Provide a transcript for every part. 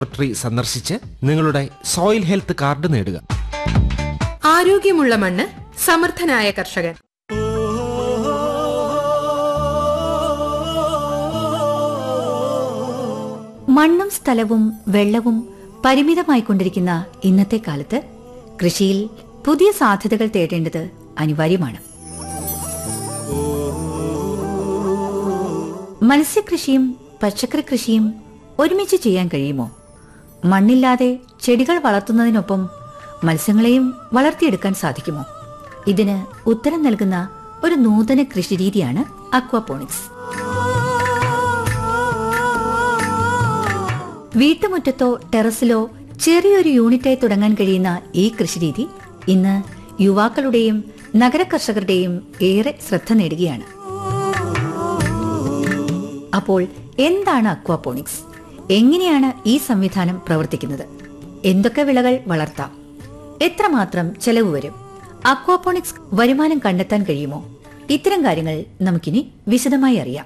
laboratory സന്ദർശിച്ച് നിങ്ങളുടെ soil health card നേടുക ആരോഗ്യമുള്ള മണ്ണ് സമർത്ഥനായ കർഷകൻ മണ്ണും സ്ഥലവും വെള്ളവും പരിമിതമായിക്കൊണ്ടിരിക്കുന്ന ഇന്നത്തെ കാലത്ത് കൃഷിയിൽ പുതിയ സാധ്യതകൾ തേടേണ്ടത് അനിവാര്യമാണ് മത്സ്യകൃഷിയും പച്ചക്കറി കൃഷിയും ഒരുമിച്ച് ചെയ്യാൻ കഴിയുമോ മണ്ണില്ലാതെ ചെടികൾ വളർത്തുന്നതിനൊപ്പം മത്സ്യങ്ങളെയും വളർത്തിയെടുക്കാൻ സാധിക്കുമോ ഇതിന് ഉത്തരം നൽകുന്ന ഒരു നൂതന കൃഷിരീതിയാണ് അക്വാപോണിക്സ് വീട്ടുമുറ്റത്തോ ടെറസിലോ ചെറിയൊരു യൂണിറ്റായി തുടങ്ങാൻ കഴിയുന്ന ഈ കൃഷിരീതി ഇന്ന് യുവാക്കളുടെയും നഗര കർഷകരുടെയും ഏറെ ശ്രദ്ധ നേടുകയാണ് അപ്പോൾ എന്താണ് അക്വാപോണിക്സ് എങ്ങനെയാണ് ഈ സംവിധാനം പ്രവർത്തിക്കുന്നത് എന്തൊക്കെ വിളകൾ വളർത്താം എത്രമാത്രം ചെലവ് വരും അക്വാപോണിക്സ് വരുമാനം കണ്ടെത്താൻ കഴിയുമോ ഇത്തരം കാര്യങ്ങൾ നമുക്കിനി വിശദമായി അറിയാം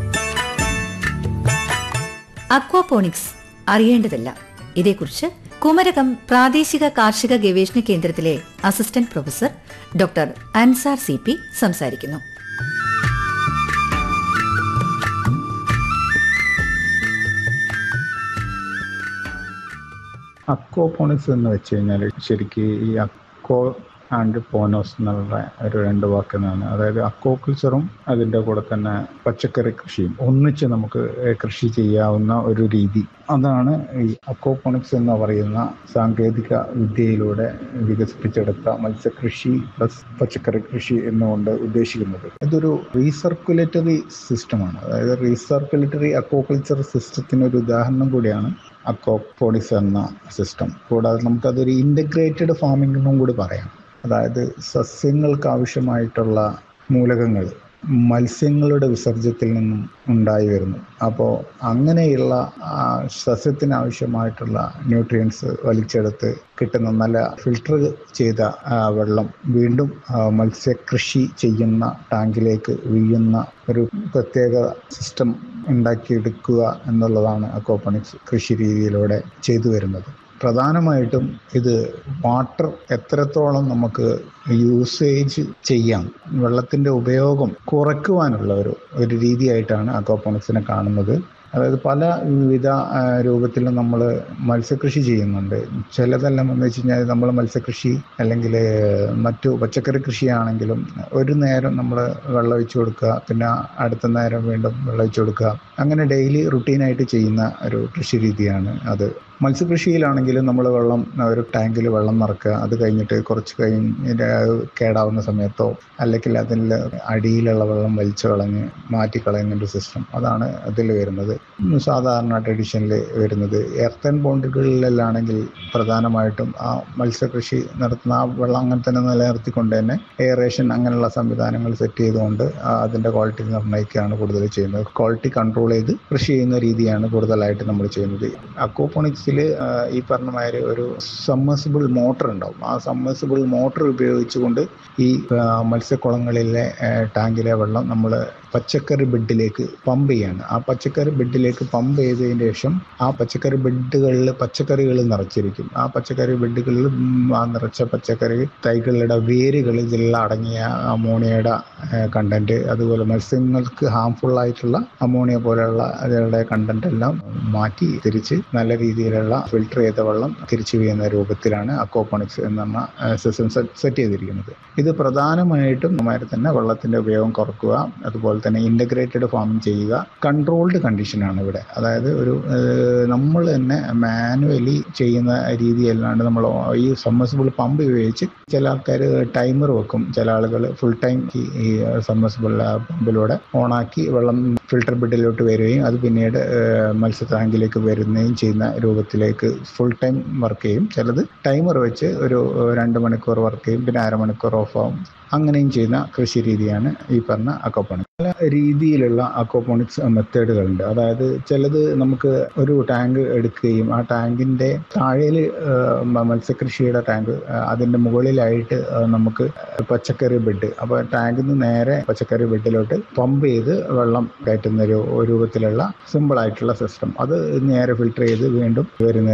അക്വാപോണിക്സ് അറിയേണ്ടതല്ല ഇതേക്കുറിച്ച് കുമരകം പ്രാദേശിക കാർഷിക ഗവേഷണ കേന്ദ്രത്തിലെ assistant professor doctor Ansar C P സംസാരിക്കുന്നു അക്വാപോണിക്സ് എന്ന് വെച്ച് കഴിഞ്ഞാൽ ശരിക്ക് ഈ അക്വോ ആൻഡ് പോനോസ് എന്നുള്ള ഒരു രണ്ട് വാക്കെന്നാണ് അതായത് അക്വാകൾച്ചറും അതിൻ്റെ കൂടെ തന്നെ പച്ചക്കറി കൃഷിയും ഒന്നിച്ച് നമുക്ക് കൃഷി ചെയ്യാവുന്ന ഒരു രീതി അതാണ് ഈ അക്വാപോണിക്സ് എന്ന് പറയുന്ന സാങ്കേതിക വിദ്യയിലൂടെ വികസിപ്പിച്ചെടുത്ത മത്സ്യകൃഷി പ്ലസ് പച്ചക്കറി കൃഷി എന്നുകൊണ്ട് ഉദ്ദേശിക്കുന്നത് ഇതൊരു റീസർക്കുലേറ്ററി സിസ്റ്റമാണ് അതായത് റീസർക്കുലേറ്ററി അക്വാകൾച്ചർ സിസ്റ്റത്തിന് ഒരു ഉദാഹരണം കൂടിയാണ് അക്വാപോണിക്സ് എന്ന സിസ്റ്റം കൂടാതെ നമുക്കതൊരു ഇൻ്റഗ്രേറ്റഡ് ഫാമിംഗ് എന്നും കൂടി പറയാം അതായത് സസ്യങ്ങൾക്ക് ആവശ്യമായിട്ടുള്ള മൂലകങ്ങൾ മത്സ്യങ്ങളുടെ വിസർജ്യത്തിൽ നിന്നും ഉണ്ടായി വരുന്നു അപ്പോൾ അങ്ങനെയുള്ള ആ, സസ്യത്തിന് ആവശ്യമായിട്ടുള്ള ന്യൂട്രിയൻസ് വലിച്ചെടുത്ത് കിട്ടുന്ന നല്ല ഫിൽട്ടർ ചെയ്ത ആ, വെള്ളം വീണ്ടും ആ, മത്സ്യകൃഷി ചെയ്യുന്ന ടാങ്കിലേക്ക് വീഴുന്ന ഒരു പ്രത്യേക സിസ്റ്റം ഉണ്ടാക്കിയെടുക്കുക എന്നുള്ളതാണ് അക്വാപോണിക്സ് കൃഷി രീതിയിലൂടെ ചെയ്തു വരുന്നത് പ്രധാനമായിട്ടും ഇത് വാട്ടർ എത്രത്തോളം നമുക്ക് യൂസേജ് ചെയ്യാം വെള്ളത്തിൻ്റെ ഉപയോഗം കുറയ്ക്കുവാനുള്ള ഒരു ഒരു രീതിയായിട്ടാണ് അക്വാപോണിക്സിനെ കാണുന്നത് അതായത് പല വിവിധ ആ, രൂപത്തിലും നമ്മൾ മത്സ്യകൃഷി ചെയ്യുന്നുണ്ട് ചിലതെല്ലാം എന്ന് വെച്ച് കഴിഞ്ഞാൽ നമ്മൾ മത്സ്യകൃഷി അല്ലെങ്കിൽ മറ്റു പച്ചക്കറി കൃഷിയാണെങ്കിലും ഒരു നേരം നമ്മൾ വെള്ളം ഒഴിച്ചു കൊടുക്കുക പിന്നെ അടുത്ത നേരം വീണ്ടും വെള്ളം ഒഴിച്ചു കൊടുക്കുക അങ്ങനെ ഡെയിലി റുട്ടീനായിട്ട് ചെയ്യുന്ന ഒരു കൃഷി രീതിയാണ് അത് മത്സ്യകൃഷിയിലാണെങ്കിലും നമ്മൾ വെള്ളം ഒരു ടാങ്കിൽ വെള്ളം നിറക്കുക അത് കഴിഞ്ഞിട്ട് കുറച്ച് കഴിഞ്ഞ് കേടാവുന്ന സമയത്തോ അല്ലെങ്കിൽ അതിൽ അടിയിലുള്ള വെള്ളം വലിച്ചു കളഞ്ഞ് മാറ്റി കളയുന്ന ഒരു സിസ്റ്റം അതാണ് അതിൽ വരുന്നത് സാധാരണ ട്രഡീഷനിൽ വരുന്നത് എർത്തൻ ബോണ്ടുകളിലാണെങ്കിൽ പ്രധാനമായിട്ടും ആ മത്സ്യകൃഷി നടത്തുന്ന ആ വെള്ളം അങ്ങനെ തന്നെ നിലനിർത്തിക്കൊണ്ട് തന്നെ എയറേഷൻ അങ്ങനെയുള്ള സംവിധാനങ്ങൾ സെറ്റ് ചെയ്തുകൊണ്ട് ആ അതിൻ്റെ ക്വാളിറ്റി നിർണ്ണയിക്കുകയാണ് കൂടുതൽ ചെയ്യുന്നത് ക്വാളിറ്റി കൺട്രോൾ ചെയ്ത് കൃഷി ചെയ്യുന്ന രീതിയാണ് കൂടുതലായിട്ട് നമ്മൾ ചെയ്യുന്നത് അക്വാപോണിക്സിൽ ഈ പറഞ്ഞ മാതിരി ഒരു സമ്മേഴ്സിബിൾ മോട്ടർ ഉണ്ടാവും ആ സമ്മേഴ്സിബിൾ മോട്ടർ ഉപയോഗിച്ചുകൊണ്ട് ഈ ആ, മത്സ്യക്കുളങ്ങളിലെ ആ, ടാങ്കിലെ വെള്ളം നമ്മൾ പച്ചക്കറി ബെഡിലേക്ക് പമ്പ് ചെയ്യാണ് ആ പച്ചക്കറി ബെഡിലേക്ക് പമ്പ് ചെയ്തതിന് ശേഷം ആ പച്ചക്കറി ബെഡുകളിൽ പച്ചക്കറികൾ നിറച്ചിരിക്കും ആ പച്ചക്കറി ബെഡുകളിൽ ഉം, ആ നിറച്ച പച്ചക്കറി തൈകളുടെ വേരുകൾ ഇതിലുള്ള അടങ്ങിയ അമോണിയയുടെ കണ്ടന്റ് അതുപോലെ മത്സ്യങ്ങൾക്ക് ഹാംഫുൾ ആയിട്ടുള്ള അമോണിയ പോലെയുള്ള അതിലുള്ള കണ്ടന്റ് എല്ലാം മാറ്റി തിരിച്ച് നല്ല രീതിയിലുള്ള ഫിൽട്ടർ ചെയ്ത വെള്ളം തിരിച്ചു വീഴുന്ന രൂപത്തിലാണ് അക്വാപോണിക്സ് എന്ന് പറഞ്ഞ സിസ്റ്റം സെറ്റ് ചെയ്തിരിക്കുന്നത് ഇത് പ്രധാനമായിട്ടും ഇതുമാതിരി തന്നെ വെള്ളത്തിന്റെ ഉപയോഗം കുറക്കുക അതുപോലെ തന്നെ ഇന്റഗ്രേറ്റഡ് ഫാമിംഗ് ചെയ്യുക കൺട്രോൾഡ് കണ്ടീഷനാണ് ഇവിടെ അതായത് ഒരു നമ്മൾ തന്നെ മാനുവലി ചെയ്യുന്ന രീതിയല്ലാണ്ട് നമ്മൾ ഈ സമ്മർസിബിൾ പമ്പ് ഉപയോഗിച്ച് ചില ആൾക്കാർ ടൈമർ വെക്കും ചില ആളുകൾ ഫുൾ ടൈം ഈ സമ്മർസിബിൾ പമ്പിലൂടെ ഓണാക്കി വെള്ളം ഫിൽട്ടർ ബെഡിലോട്ട് വരികയും അത് പിന്നീട് ഏഹ്, മത്സ്യ ടാങ്കിലേക്ക് വരുന്നതും ചെയ്യുന്ന രൂപത്തിലേക്ക് ഫുൾ ടൈം വർക്ക് ചെയ്യും ചിലത് ടൈമർ വെച്ച് ഒരു ഏഹ്, രണ്ട് മണിക്കൂർ വർക്ക് ചെയ്യും പിന്നെ അരമണിക്കൂർ ഓഫ് ആവും അങ്ങനെയും ചെയ്യുന്ന കൃഷി രീതിയാണ് ഈ പറഞ്ഞ അക്കോപ്പണി പല രീതിയിലുള്ള അക്വാപോണിക്സ് മെത്തേഡുകളുണ്ട് അതായത് ചിലത് നമുക്ക് ഒരു ടാങ്ക് എടുക്കുകയും ആ ടാങ്കിന്റെ താഴേൽ മത്സ്യകൃഷിയുടെ ടാങ്ക് അതിന്റെ മുകളിലായിട്ട് ആ, നമുക്ക് പച്ചക്കറി ബെഡ് അപ്പോൾ ടാങ്കിൽ നിന്ന് നേരെ പച്ചക്കറി ബെഡിലോട്ട് പമ്പ് ചെയ്ത് വെള്ളം കയറ്റുന്ന ഒരു രൂപത്തിലുള്ള സിമ്പിൾ ആയിട്ടുള്ള സിസ്റ്റം അത് നേരെ ഫിൽട്ടർ ചെയ്ത് വീണ്ടും വരുന്ന